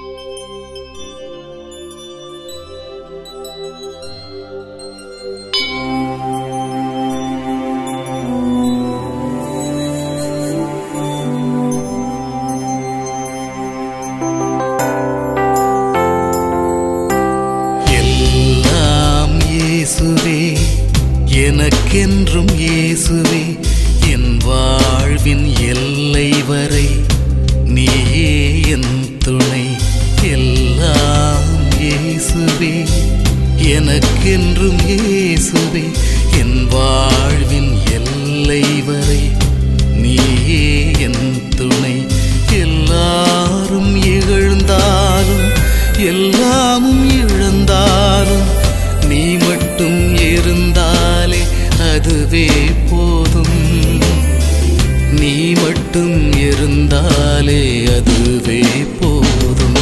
எல்லாம் இயேசுவே எனக்கென்றும் இயேசுவே என் வாழ்வின் எல்லை வரை நீயே என் துணை எல்லாம் இயேசுவே எனக்கென்றும் இயேசுவே என் வாழ்வின் எல்லை வரை நீயே என் துணை எல்லாரும் இகழ்ந்தாலும் எல்லாமும் இழந்தாலும் நீ மட்டும் இருந்தாலே அதுவே போதும் நீ மட்டும் இருந்தாலே அதுவே போதும்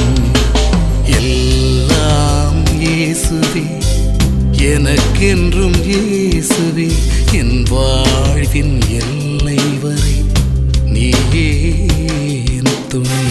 எல்லாம் இயேசுவே எனக்கென்றும் இயேசுவே என் வாழ்வின் எல்லை வரை நீயே என் துணை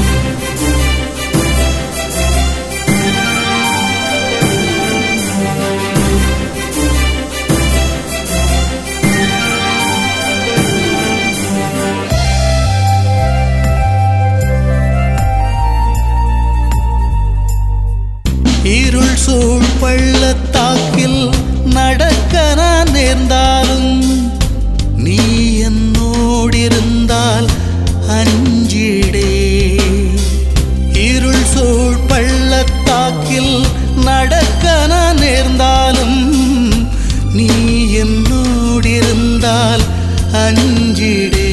இருள் சூழ் பள்ளத்தாக்கில் நடக்க நான் நேர்ந்தாலும் நீ என்னோடிருந்தால் அஞ்சிடே இருள் சூழ் பள்ளத்தாக்கில் நடக்க நான் நேர்ந்தாலும் நீ என்னோடிருந்தால் அஞ்சிடே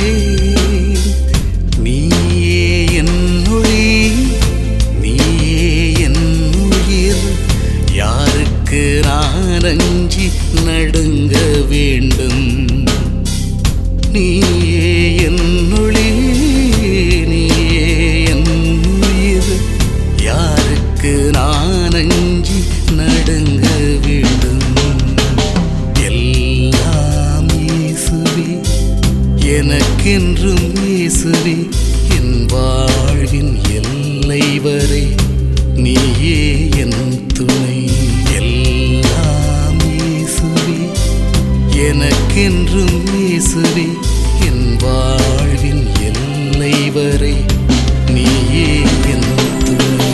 நீயே என் ஒளி நீயே என் உயிர் யாருக்கு நான் அஞ்சி நடுங்க வேண்டும் நீயே என் ஒளி நீயே என் உயிர் யாருக்கு நான் அஞ்சி நடுங்க வேண்டும் எல்லாம் இயேசுவே எனக்கென்றும் இயேசுவே என் வாழ்வின் எல்லை வரை நீயே என் துணை எல்லாம் இயேசுவே எனக்கென்றும் இயேசுவே என் வாழ்வின் எல்லை வரை நீயே என் துணை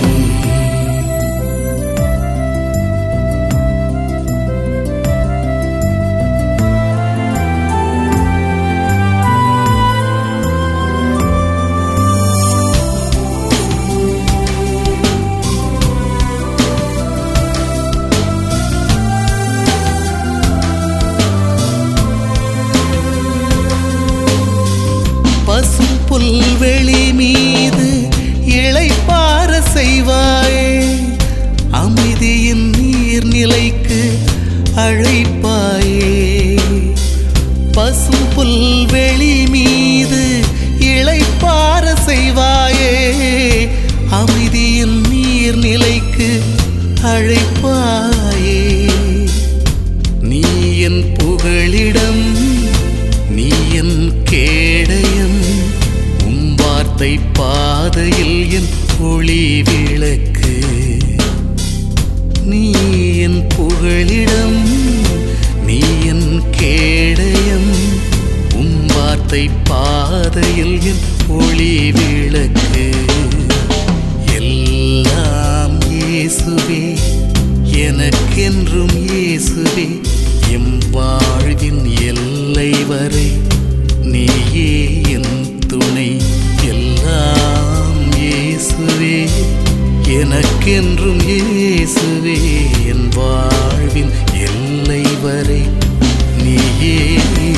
பசும் புல்வெளி மீது இளைப்பார செய்வாயே அமைதியின் நீர்நிலைக்கு அழைப்பாயே பசும் புல்வெளி மீது இளைப்பார செய்வாயே அமைதியின் நீர்நிலைக்கு அழைப்பாயே நீ என் புகழிடம் நீ என் கேடயம் உம் வார்த்தை பாதையில் என் ஒளி விளக்கு நீ என் புகழிடம் நீ என் கேடயம் உம் வார்த்தை பாதையில் என் ஒளி விளக்கு எல்லாம் இயேசுவே எனக்கென்றும் இயேசுவே எம் வாழ்வின் எல்லை வரை நீயே என் துணை எல்லாம் இயேசுவே எனக்கென்றும் இயேசுவே என் வாழ்வின் எல்லை வரை நீயே